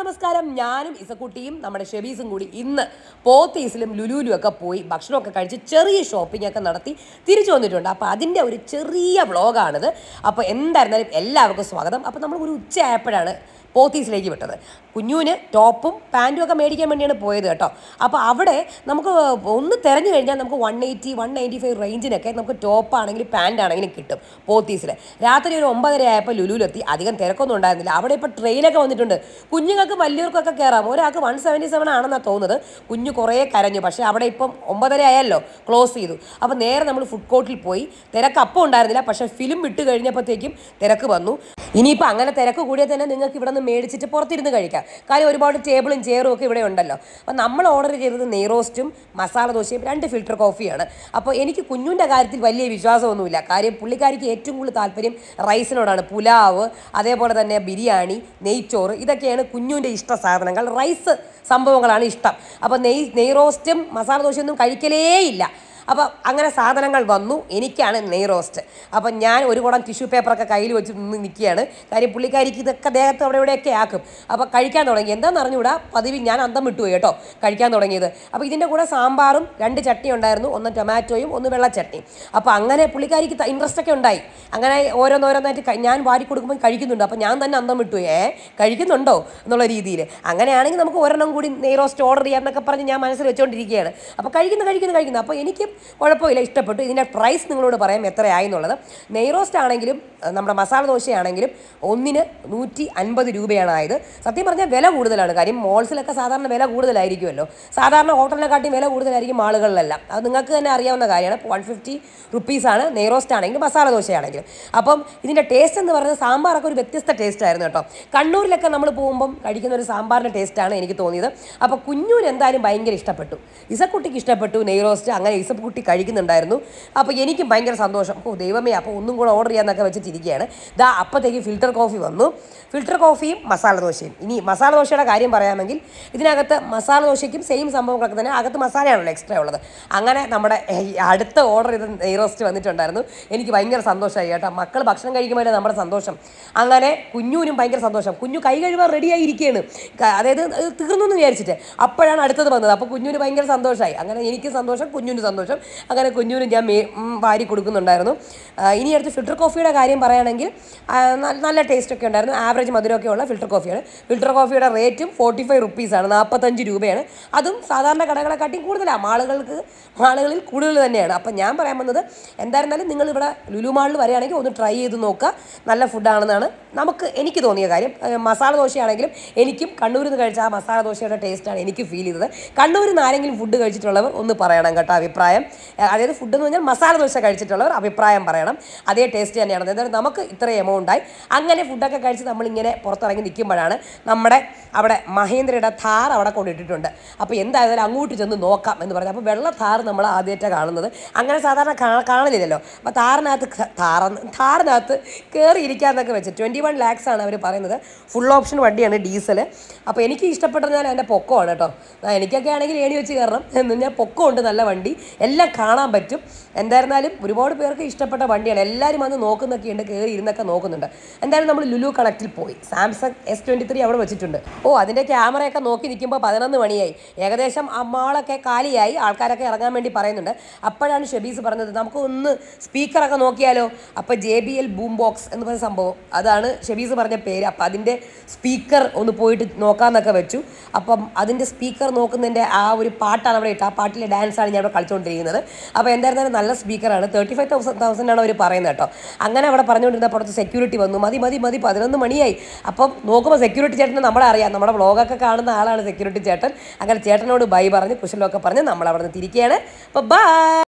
നമസ്കാരം ഞാനും ഇസക്കുട്ടിയും നമ്മുടെ ഷെബീസും കൂടി ഇന്ന് പോത്തീസിലും ലുലുലും ഒക്കെ പോയി ഭക്ഷണമൊക്കെ കഴിച്ച് ചെറിയ ഷോപ്പിംഗ് ഒക്കെ നടത്തി തിരിച്ചു വന്നിട്ടുണ്ട് അപ്പോൾ അതിൻ്റെ ഒരു ചെറിയ വ്ളോഗാണിത് അപ്പോൾ എന്തായിരുന്നാലും എല്ലാവർക്കും സ്വാഗതം അപ്പോൾ നമ്മൾ ഒരു ഉച്ചയായപ്പോഴാണ് പോത്തീസിലേക്ക് വിട്ടത് കുഞ്ഞുവിന് ടോപ്പും പാൻറ്റും ഒക്കെ മേടിക്കാൻ വേണ്ടിയാണ് പോയത് കേട്ടോ അപ്പോൾ അവിടെ നമുക്ക് ഒന്ന് തിരഞ്ഞു കഴിഞ്ഞാൽ നമുക്ക് one eighty one ninety five റേഞ്ചിനൊക്കെ നമുക്ക് ടോപ്പ് ആണെങ്കിലും പാൻ്റ് ആണെങ്കിലും കിട്ടും പോത്തീസിൽ രാത്രി ഒരു ഒമ്പതര ആയപ്പോൾ ലുലുവിലെത്തി അധികം തിരക്കൊന്നും ഉണ്ടായിരുന്നില്ല അവിടെ ഇപ്പോൾ ട്രെയിനൊക്കെ വന്നിട്ടുണ്ട് കുഞ്ഞുങ്ങൾക്ക് വലിയവർക്കൊക്കെ കയറാം ഒരാൾക്ക് വൺ സെവൻറ്റി സെവൻ ആണെന്നാണ് തോന്നുന്നത് കുഞ്ഞു കുറേ കരഞ്ഞു പക്ഷേ അവിടെ ഇപ്പം ഒമ്പതര ആയല്ലോ ക്ലോസ് ചെയ്തു അപ്പോൾ നേരെ നമ്മൾ ഫുഡ് കോർട്ടിൽ പോയി തിരക്ക് അപ്പം ഉണ്ടായിരുന്നില്ല പക്ഷേ ഫിലിം വിട്ട് കഴിഞ്ഞപ്പോഴത്തേക്കും തിരക്ക് വന്നു ഇനിയിപ്പോൾ അങ്ങനെ തിരക്ക് കൂടിയാൽ തന്നെ നിങ്ങൾക്ക് ഇവിടെ നിന്ന് മേടിച്ചിട്ട് പുറത്തിരുന്ന് കഴിക്കാം കാര്യം ഒരുപാട് ടേബിളും ചെയറും ഒക്കെ ഇവിടെ ഉണ്ടല്ലോ അപ്പോൾ നമ്മൾ ഓർഡർ ചെയ്തത് നെയ്റോസ്റ്റും മസാല ദോശയും രണ്ട് ഫിൽറ്റർ കോഫിയാണ് അപ്പോൾ എനിക്ക് കുഞ്ഞുവിൻ്റെ കാര്യത്തിൽ വലിയ വിശ്വാസമൊന്നുമില്ല കാര്യം പുള്ളിക്കാരിക്ക് ഏറ്റവും കൂടുതൽ താല്പര്യം റൈസിനോടാണ് പുലാവ് അതേപോലെ തന്നെ ബിരിയാണി നെയ്ച്ചോറ് ഇതൊക്കെയാണ് കുഞ്ഞുവിൻ്റെ ഇഷ്ട സാധനങ്ങൾ റൈസ് സംഭവങ്ങളാണ് ഇഷ്ടം അപ്പോൾ നെയ് നെയ് റോസ്റ്റും മസാല ദോശയൊന്നും കഴിക്കലേ ഇല്ല അപ്പോൾ അങ്ങനെ സാധനങ്ങൾ വന്നു എനിക്കാണ് നെയ് റോസ്റ്റ് അപ്പം ഞാൻ ഒരു കുടം ടിഷ്യൂ പേപ്പറൊക്കെ കയ്യിൽ വെച്ച് നിന്ന് നിൽക്കുകയാണ് കാര്യം പുള്ളിക്കാരിക്ക് ഇതൊക്കെ ദേഹത്ത് അവിടെ ഇവിടെയൊക്കെ ആക്കും അപ്പോൾ കഴിക്കാൻ തുടങ്ങി എന്താണെന്ന് അറിഞ്ഞൂടാ പതിവ് ഞാൻ അന്തം വിട്ടുപോയി കേട്ടോ കഴിക്കാൻ തുടങ്ങിയത് അപ്പോൾ ഇതിൻ്റെ കൂടെ സാമ്പാറും രണ്ട് ചട്നി ഉണ്ടായിരുന്നു ഒന്ന് ടൊമാറ്റോയും ഒന്ന് വെള്ള ചട്നിയും അപ്പോൾ അങ്ങനെ പുള്ളിക്കാരിക്ക് ഇൻട്രസ്റ്റ് ഒക്കെ ഉണ്ടായി അങ്ങനെ ഓരോന്നോരോന്നായിട്ട് ക- ഞാൻ വാരി കൊടുക്കുമ്പോൾ കഴിക്കുന്നുണ്ട് അപ്പോൾ ഞാൻ തന്നെ അന്തം വിട്ടുപോയി ഏ കഴിക്കുന്നുണ്ടോ എന്നുള്ള രീതിയിൽ അങ്ങനെയാണെങ്കിൽ നമുക്ക് ഒരെണ്ണം കൂടി നെയ് റോസ്റ്റ് ഓർഡർ ചെയ്യാം എന്നൊക്കെ പറഞ്ഞ് ഞാൻ മനസ്സിൽ വെച്ചുകൊണ്ടിരിക്കുകയാണ് അപ്പോൾ കഴിക്കുന്നു കഴിക്കുന്നു കഴിക്കുന്നു അപ്പോൾ എനിക്ക് കുഴപ്പമില്ല ഇഷ്ടപ്പെട്ടു ഇതിൻ്റെ പ്രൈസ് നിങ്ങളോട് പറയാം എത്രയായി എന്നുള്ളത് നെയ് റോസ്റ്റ് ആണെങ്കിലും അഹ് നമ്മുടെ മസാല ദോശയാണെങ്കിലും ഒന്നിന് നൂറ്റി അൻപത് രൂപയാണ് ആയത് സത്യം പറഞ്ഞാൽ വില കൂടുതലാണ് കാര്യം മോൾസിലൊക്കെ സാധാരണ വില കൂടുതലായിരിക്കുമല്ലോ സാധാരണ ഹോട്ടലിനെക്കാട്ടി വില കൂടുതലായിരിക്കും ആളുകളിലെല്ലാം അത് നിങ്ങൾക്ക് തന്നെ അറിയാവുന്ന കാര്യമാണ് വൺ ഫിഫ്റ്റി റുപ്പീസാണ് നെയ് റോസ്റ്റ് ആണെങ്കിലും മസാല ദോശയാണെങ്കിലും അപ്പം ഇതിൻ്റെ ടേസ്റ്റ് എന്ന് പറയുന്നത് സാമ്പാറൊക്കെ ഒരു വ്യത്യസ്ത ടേസ്റ്റ് ആയിരുന്നു കേട്ടോ കണ്ണൂരിലൊക്കെ നമ്മൾ പോകുമ്പം കഴിക്കുന്ന ഒരു സാമ്പാറിൻ്റെ ടേസ്റ്റാണ് എനിക്ക് തോന്നിയത് അപ്പോൾ കുഞ്ഞൂന് എന്തായാലും ഭയങ്കര ഇഷ്ടപ്പെട്ടു ഇസക്കുട്ടിക്ക് ഇഷ്ടപ്പെട്ടു നെയ് റോസ്റ്റ് അങ്ങനെ ഇസക്കുട്ടി കഴിക്കുന്നുണ്ടായിരുന്നു അപ്പോൾ എനിക്കും ഭയങ്കര സന്തോഷം ഓ ദൈവമേ അപ്പോൾ ഒന്നും കൂടെ ഓർഡർ ചെയ്യാന്നൊക്കെ വെച്ചിട്ടിരിക്കുകയാണ് ദാ അപ്പോഴത്തേക്ക് ഫിൽറ്റർ കോഫി വന്നു ഫിൽറ്റർ കോഫിയും മസാല ദോശയും ഇനി മസാല ദോശയുടെ കാര്യം പറയാമെങ്കിൽ ഇതിനകത്ത് മസാല ദോശയ്ക്കും സെയിം സംഭവങ്ങളൊക്കെ തന്നെ അകത്ത് മസാലയാണല്ലോ എക്സ്ട്രാ ഉള്ളത് അങ്ങനെ നമ്മുടെ ഈ അടുത്ത ഓർഡർ ചെയ്ത നെയ് റോസ്റ്റ് വന്നിട്ടുണ്ടായിരുന്നു എനിക്ക് ഭയങ്കര സന്തോഷമായി കേട്ടോ മക്കൾ ഭക്ഷണം കഴിക്കുമ്പോൾ നമ്മുടെ സന്തോഷം അങ്ങനെ കുഞ്ഞുവിനും ഭയങ്കര സന്തോഷം കുഞ്ഞു കൈ കഴുകാൻ റെഡിയായി ഇരിക്കുകയാണ് ക- അതായത് ഇത് തീർന്നു എന്ന് വിചാരിച്ചിട്ട് അപ്പോഴാണ് അടുത്തത് വന്നത് അപ്പോൾ കുഞ്ഞുവിന് ഭയങ്കര സന്തോഷമായി അങ്ങനെ എനിക്ക് സന്തോഷം കുഞ്ഞുവിന് സന്തോഷം അങ്ങനെ കുഞ്ഞുവിന് ഞാൻ മേ ഉം, വാരി കൊടുക്കുന്നുണ്ടായിരുന്നു ആ, ഇനി അടുത്ത് ഫിൽറ്റർ കോഫിയുടെ കാര്യം പറയുകയാണെങ്കിൽ ആ, ന- നല്ല ടേസ്റ്റ് ഒക്കെ ഉണ്ടായിരുന്നു ആവറേജ് മധുരമൊക്കെ ഉള്ള ഫിൽറ്റർ കോഫിയാണ് ഫിൽറ്റർ കോഫിയുടെ റേറ്റും ഫോർട്ടി ഫൈവ് റുപ്പീസാണ് നാൽപ്പത്തഞ്ച് രൂപയാണ് അതും സാധാരണ കടകളെക്കാട്ടിയും കൂടുതലാണ് ആളുകൾക്ക് ആളുകളിൽ കൂടുതൽ തന്നെയാണ് അപ്പം ഞാൻ പറയാൻ വന്നത് എന്തായിരുന്നാലും നിങ്ങൾ ഇവിടെ ലുലു മാളിൽ വരികയാണെങ്കിൽ ഒന്ന് ട്രൈ ചെയ്ത് നോക്കുക നല്ല ഫുഡാണെന്നാണ് നമുക്ക് എനിക്ക് തോന്നിയ കാര്യം ഏഹ് മസാല ദോശയാണെങ്കിലും എനിക്കും കണ്ണൂരിൽ നിന്ന് കഴിച്ച ആ മസാല ദോശയുടെ ടേസ്റ്റാണ് എനിക്ക് ഫീൽ ചെയ്തത് കണ്ണൂരിൽ നിന്ന് ആരെങ്കിലും ഫുഡ് കഴിച്ചിട്ടുള്ളവർ ഒന്ന് പറയണം കേട്ടോ അഭിപ്രായം ഏഹ് അതായത് ഫുഡ് എന്ന് പറഞ്ഞാൽ മസാല ദോശ കഴിച്ചിട്ടുള്ളവർ അഭിപ്രായം പറയണം അതേ ടേസ്റ്റ് തന്നെയാണ് എന്തായാലും നമുക്ക് ഇത്ര എമൗണ്ടായി അങ്ങനെ ഫുഡൊക്കെ കഴിച്ച് നമ്മളിങ്ങനെ പുറത്തിറങ്ങി നിൽക്കുമ്പോഴാണ് നമ്മുടെ അവിടെ മഹേന്ദ്രയുടെ ഥാർ അവിടെ കൊണ്ടിട്ടിട്ടുണ്ട് അപ്പോൾ എന്തായാലും അങ്ങോട്ട് ചെന്ന് നോക്കാം എന്ന് പറഞ്ഞു അപ്പോൾ വെള്ള ഥാർ നമ്മൾ ആദ്യമായിട്ടാണ് കാണുന്നത് അങ്ങനെ സാധാരണ കാ- കാണലില്ലല്ലോ അപ്പോൾ താറിനകത്ത് ക- താറന്ന് താറിനകത്ത് കയറി ഇരിക്കാന്നൊക്കെ വെച്ച് ട്വൻറ്റി വൺ ലാക്സ് ആണ് അവർ പറയുന്നത് ഫുൾ ഓപ്ഷൻ വണ്ടിയാണ് ഡീസൽ അപ്പോൾ എനിക്ക് ഇഷ്ടപ്പെട്ടത് ഞാൻ അതിൻ്റെ പൊക്കമാണ് കേട്ടോ ആ, എനിക്കൊക്കെ ആണെങ്കിൽ ഏണി വെച്ച് കയറണം എന്ന് ഞാൻ പൊക്കമുണ്ട് നല്ല വണ്ടി എല്ലാം കാണാൻ പറ്റും എന്തായിരുന്നാലും ഒരുപാട് പേർക്ക് ഇഷ്ടപ്പെട്ട വണ്ടിയാണ് എല്ലാവരും വന്ന് നോക്കുന്നൊക്കെ ഉണ്ട് കയറി ഇരുന്നൊക്കെ നോക്കുന്നുണ്ട് എന്തായാലും നമ്മൾ ലുലു കണക്റ്റിൽ പോയി സാംസങ് എസ് ട്വൻറ്റി ത്രീ അവിടെ വെച്ചിട്ടുണ്ട് ഓ അതിൻ്റെ ക്യാമറയൊക്കെ നോക്കി നിൽക്കുമ്പോൾ പതിനൊന്ന് മണിയായി ഏകദേശം ആ മാളൊക്കെ കാലിയായി ആൾക്കാരൊക്കെ ഇറങ്ങാൻ വേണ്ടി പറയുന്നുണ്ട് അപ്പോഴാണ് ഷെബീസ് പറഞ്ഞത് നമുക്ക് ഒന്ന് സ്പീക്കറൊക്കെ നോക്കിയാലോ അപ്പോൾ J B L boom box എന്ന് പറയുന്ന സംഭവം അതാണ് ഷെബീസ് പറഞ്ഞ പേര് അപ്പോൾ അതിൻ്റെ സ്പീക്കർ ഒന്ന് പോയിട്ട് നോക്കാമെന്നൊക്കെ വെച്ചു അപ്പം അതിൻ്റെ സ്പീക്കർ നോക്കുന്നതിൻ്റെ ആ ഒരു പാട്ടാണ് അവിടെ ഇട്ട് ആ പാട്ടിലെ ഡാൻസാണ് ഞാൻ അവിടെ കളിച്ചുകൊണ്ടിരിക്കുന്നത് അപ്പോൾ എന്തായിരുന്നാലും നല്ല സ്പീക്കറാണ് തേർട്ടി ഫൈവ് തൗസൻഡ് തൗസൻഡ് ആണ് അവർ പറയുന്നത് കേട്ടോ അങ്ങനെ അവിടെ പറഞ്ഞുകൊണ്ടിരുന്ന പുറത്ത് സെക്യൂരിറ്റി വന്നു മതി മതി മതി പതിനൊന്ന് മണിയായി അപ്പം നോക്കുമ്പോൾ സെക്യൂരിറ്റി ചേട്ടനെ നമ്മളെ അറിയാം നമ്മുടെ വ്ളോഗൊക്കെ കാണുന്ന ആളാണ് സെക്യൂരിറ്റി ചേട്ടൻ അങ്ങനെ ചേട്ടനോട് ബൈ പറഞ്ഞ് കുശലമൊക്കെ പറഞ്ഞ് നമ്മൾ അവിടെ നിന്ന് തിരിക്കുകയാണ് അപ്പോൾ ബൈ